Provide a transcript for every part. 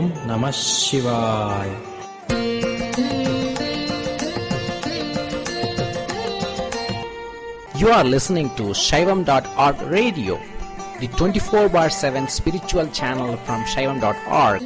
ஓம் நம சிவாய் You are listening to Shaivam.org radio, the 24 bar 7 spiritual channel from Shaivam.org.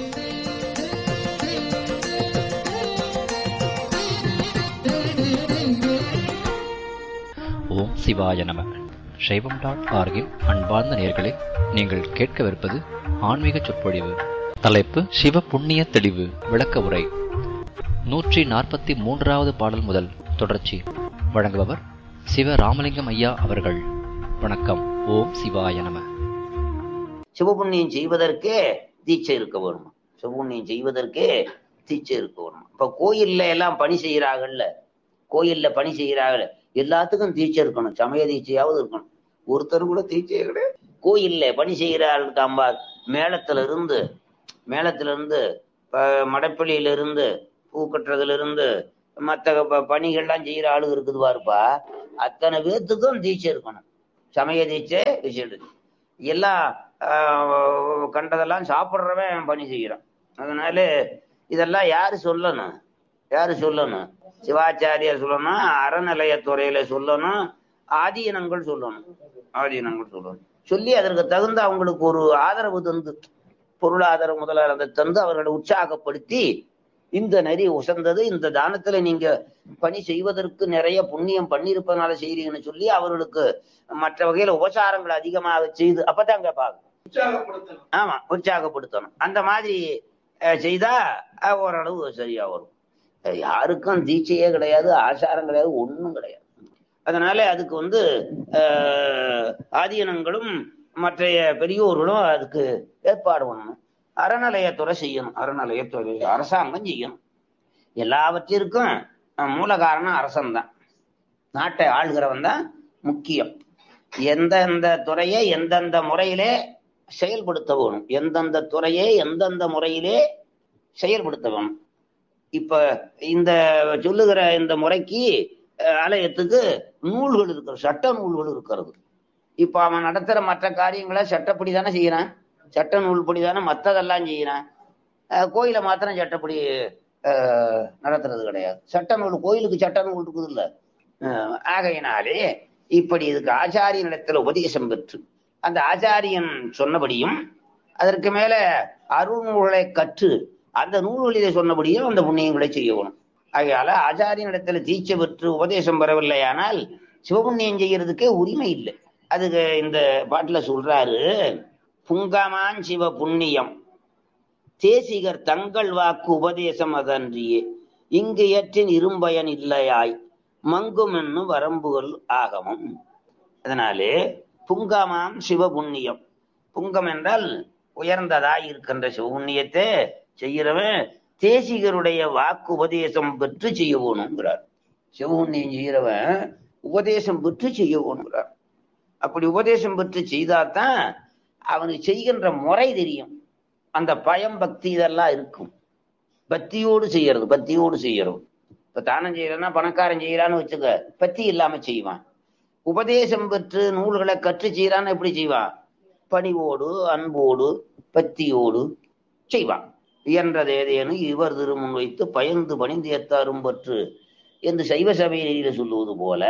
ஓம் சிவாய நம சைவம் டாட் ஆர்கின் அன்பார்ந்த நேயர்களே நீங்கள் கேட்கவிருப்பது ஆன்மீக சொற்பொழிவு தலைப்பு சிவ புண்ணிய தெளிவு விளக்க உரை நூற்றி நாற்பத்தி மூன்றாவது பாடல் முதல் தொடர்ச்சி வழங்குபவர் சிவ ராமலிங்கம் ஐயா அவர்கள் வணக்கம் ஓம் சிவாய நம சிவபுண்ணியம் செய்வதற்கே தீட்சை இருக்க வேணும் சிவபுண்ணியம் செய்வதற்கே தீட்சை இருக்க வேணும் இப்ப கோயில்ல எல்லாம் பணி செய்யறாங்கல்ல கோயில்ல பணி செய்யறாங்கல்ல எல்லாத்துக்கும் தீட்சை இருக்கணும் சமய தீட்சையாவது இருக்கணும் ஒருத்தர் கூட தீட்சையே கிடையாது கோயில்ல பணி செய்கிறார்கள் அம்பாள் மேளத்துல இருந்து மேளத்துல இருந்து ப- மடப்பள்ளியில இருந்து பூ கட்டுறதுல இருந்து மற்ற ப- பணிகள்லாம் செய்யற ஆளு இருக்குது பாருப்பா அத்தனை பேர்த்துக்கும் தீட்சை இருக்கணும் சமய தீட்சை விசேஷ எல்லாம் ஆஹ், கண்டதெல்லாம் சாப்பிட்றவன் பணி செய்யறான் அதனால இதெல்லாம் யாரு சொல்லணும் யாரு சொல்லணும் சிவாச்சாரியார் சொல்லணும் அறநிலையத்துறையில சொல்லணும் ஆதீனங்கள் சொல்லணும் ஆதீனங்கள் சொல்லணும் சொல்லி அதற்கு தகுந்த அவங்களுக்கு ஒரு ஆதரவு தந்து பொருளாதார முதலாளரை தந்து அவர்களை உற்சாகப்படுத்தி இந்த நெறி உசந்தது இந்த தானத்துல நீங்க பணி செய்வதற்கு நிறைய புண்ணியம் பண்ணியிருப்பதனால செய்றீங்கன்னு சொல்லி அவர்களுக்கு மற்ற வகையில உபசாரங்கள் அதிகமாக செய்து அப்பதான் கேட்பாங்க ஆமா உற்சாகப்படுத்தணும் அந்த மாதிரி அஹ், செய்தா அஹ், ஓரளவு சரியா வரும் அஹ், யாருக்கும் தீட்சையே கிடையாது ஆசாரம் கிடையாது ஒண்ணும் கிடையாது அதனால அதுக்கு வந்து ஆஹ், ஆதீனங்களும் மற்ற பெரியோர்களும் அதுக்கு ஏற்பாடு பண்ணணும் அறநிலையத்துறை செய்யணும் அறநிலையத்துறை அரசாங்கம் செய்யணும் எல்லாவற்றிற்கும் அஹ், மூல காரணம் அரசன்தான் நாட்டை ஆள்கிறவன் தான் முக்கியம் எந்தெந்த துறையை எந்தெந்த முறையிலே செயல்படுத்த வேணும் எந்தெந்த துறையை எந்தெந்த முறையிலே செயல்படுத்த வேணும் இப்ப இந்த சொல்லுகிற இந்த முறைக்கு அஹ், ஆலயத்துக்கு நூல்கள் இருக்கிறது சட்ட நூல்கள் இருக்கிறது இப்ப அவன் நடத்துற மற்ற காரியங்களை சட்டப்படி தானே செய்யறான் சட்ட நூல்படி தானே மத்ததெல்லாம் செய்யறான் அஹ், கோயிலை மாத்திரம் சட்டப்படி அஹ், நடத்துறது கிடையாது சட்ட நூல் கோயிலுக்கு சட்ட நூல் இருக்குது இல்ல அஹ், ஆகையினாலே இப்படி இதுக்கு ஆச்சாரியனிடத்துல உபதேசம் பெற்று அந்த ஆச்சாரியன் சொன்னபடியும் அதற்கு மேல அருள்நூல்களை கற்று அந்த நூல்களிலே சொன்னபடியும் அந்த புண்ணியங்களை செய்யணும் ஆகையால ஆச்சாரியனிடத்துல தீட்சை பெற்று உபதேசம் பெறவில்லையானால் சிவபுண்ணியம் செய்யறதுக்கே உரிமை இல்லை அதுக்கு இந்த பாட்டுல சொல்றாரு புங்கமான் சிவ புண்ணியம் தேசிகர் தங்கள் வாக்கு உபதேசம் அதன்றியே இங்கு ஏற்றின் இரும்பயன் இல்லையாய் மங்கும் என்னும் வரம்புகள் ஆகமம் அதனாலே புங்கமாம் சிவபுண்ணியம் புங்கம் என்றால் உயர்ந்ததாய் இருக்கின்ற சிவபுண்ணியத்தை செய்கிறவன் தேசிகருடைய வாக்கு உபதேசம் பெற்று செய்ய வேணுங்கிறார் சிவபுண்ணியம் செய்கிறவன் உபதேசம் பெற்று செய்ய வேணுங்கிறார் அப்படி உபதேசம் பெற்று செய்தாதான் அவனுக்கு செய்கின்ற முறை தெரியும் அந்த பயம் பக்தி இதெல்லாம் இருக்கும் பக்தியோடு செய்யறது பக்தியோடு செய்யறது இப்ப தானம் செய்யறன்னா பணக்காரன் செய்யறான்னு வச்சுக்க பக்தி இல்லாம செய்வான் உபதேசம் பெற்று நூல்களை கற்று செய்யறான்னு எப்படி செய்வான் பணிவோடு அன்போடு பக்தியோடு செய்வான் இயன்றது ஏதேனும் இவர் திருமுன் வைத்து பயந்து பணிந்து ஏத்தாரும் பற்று என்று சைவ சபையில சொல்லுவது போல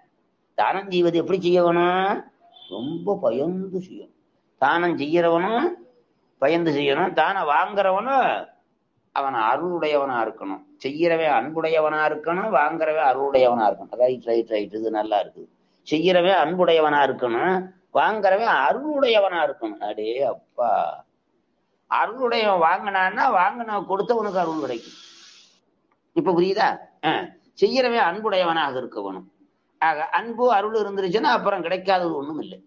தானம் செய்வது எப்படி செய்ய வேணும் ரொம்ப பயந்து செய்யணும் தானம் செய்யறவனும் பயந்து செய்யணும் தானம் வாங்குறவனும் அவன் அருளுடையவனா இருக்கணும் செய்யறவன் அன்புடையவனா இருக்கணும் வாங்குறவன் அருளுடையவனா இருக்கணும் ரைட் ரைட் ரைட் இது நல்லா இருக்குது செய்யறவன் அன்புடையவனா இருக்கணும் வாங்குறவன் அருளுடையவனா இருக்கணும் அடே அப்பா அருளுடையவன் வாங்கினான்னா வாங்கின கொடுத்தவனுக்கு அருள் கிடைக்கும் இப்ப புரியுதா அஹ், செய்யறவன் அன்புடையவனாக இருக்க வேணும் ஆக அன்பு அருள் இருந்துருச்சுன்னா அப்புறம் கிடைக்காதது ஒண்ணும் இல்லை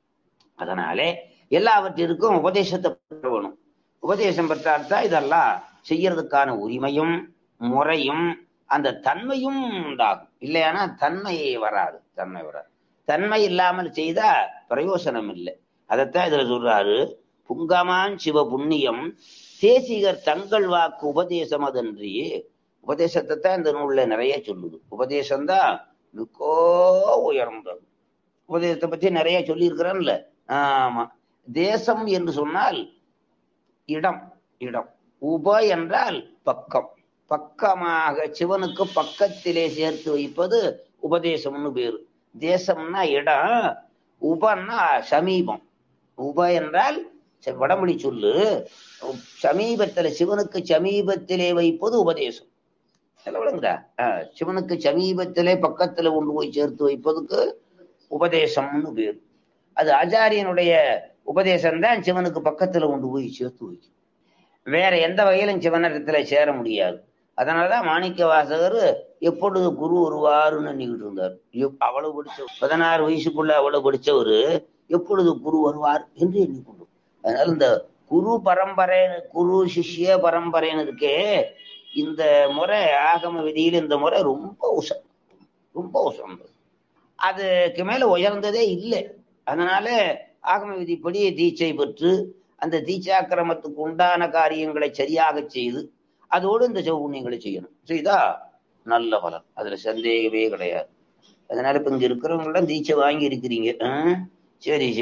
அதனாலே எல்லாவற்றிற்கும் உபதேசத்தை பெற வேணும் உபதேசம் பெற்றால்தான் இதெல்லாம் செய்யறதுக்கான உரிமையும் முறையும் அந்த தன்மையும் உண்டாகும் இல்லையானா தன்மை வராது தன்மை வராது தன்மை இல்லாமல் செய்தா பிரயோசனம் இல்லை அதைத்தான் இதுல சொல்றாரு புங்கமான் சிவ புண்ணியம் தேசிகர் தங்கள் வாக்கு உபதேசம் அதன்றி உபதேசத்தை தான் இந்த நூல்ல நிறைய சொல்லுது உபதேசம்தான் மிகோ உயர்ந்தது உபதேசத்தை பத்தி நிறைய சொல்லியிருக்கிறேன்ல ஆமா தேசம் என்று சொன்னால் இடம் இடம் உப என்றால் பக்கம் பக்கமாக சிவனுக்கு பக்கத்திலே சேர்த்து வைப்பது உபதேசம்னு பேரு தேசம்னா இடம் உபன்னா சமீபம் உப என்றால் ச- வடமொழி சொல்லு சமீபத்துல சிவனுக்கு சமீபத்திலே வைப்பது உபதேசம் எல்லாம் விளங்குதா ஆஹ், சிவனுக்கு சமீபத்திலே பக்கத்துல கொண்டு போய் சேர்த்து வைப்பதுக்கு உபதேசம்னு பேரு அது ஆச்சாரியனுடைய உபதேசம் தான் சிவனுக்கு பக்கத்துல கொண்டு போய் சேர்த்து வைக்கும் வேற எந்த வகையிலும் சிவனிடத்துல சேர முடியாது அதனாலதான் மாணிக்க வாசகர் எப்பொழுது குரு வருவாருன்னு எண்ணிக்கிட்டு இருந்தார் எப்- அவ்வளவு படிச்ச பதினாறு வயசுக்குள்ள அவ்வளவு படிச்சவரு எப்பொழுது குரு வருவார் என்று எண்ணிக்கொண்டு அதனால இந்த குரு பரம்பரை குரு சிஷ்ய பரம்பரைன்னு இருக்கே இந்த முறை ஆகம விதியில் இந்த முறை ரொம்ப உசம் ரொம்ப உசந்தது அதுக்கு மேல உயர்ந்ததே இல்லை அதனால ஆகம விதிப்படி தீட்சை பெற்று அந்த தீட்சாக்கிரமத்துக்கு உண்டான காரியங்களை சரியாக செய்து அதோடு இந்த செவ்வூன்யங்களை செய்யணும் செய்தா நல்ல பலன் அதுல சந்தேகமே கிடையாது அதனால இப்ப இங்க இருக்கிறவங்களாம் தீட்சை வாங்கி இருக்கிறீங்க ஆஹ் சரி சரி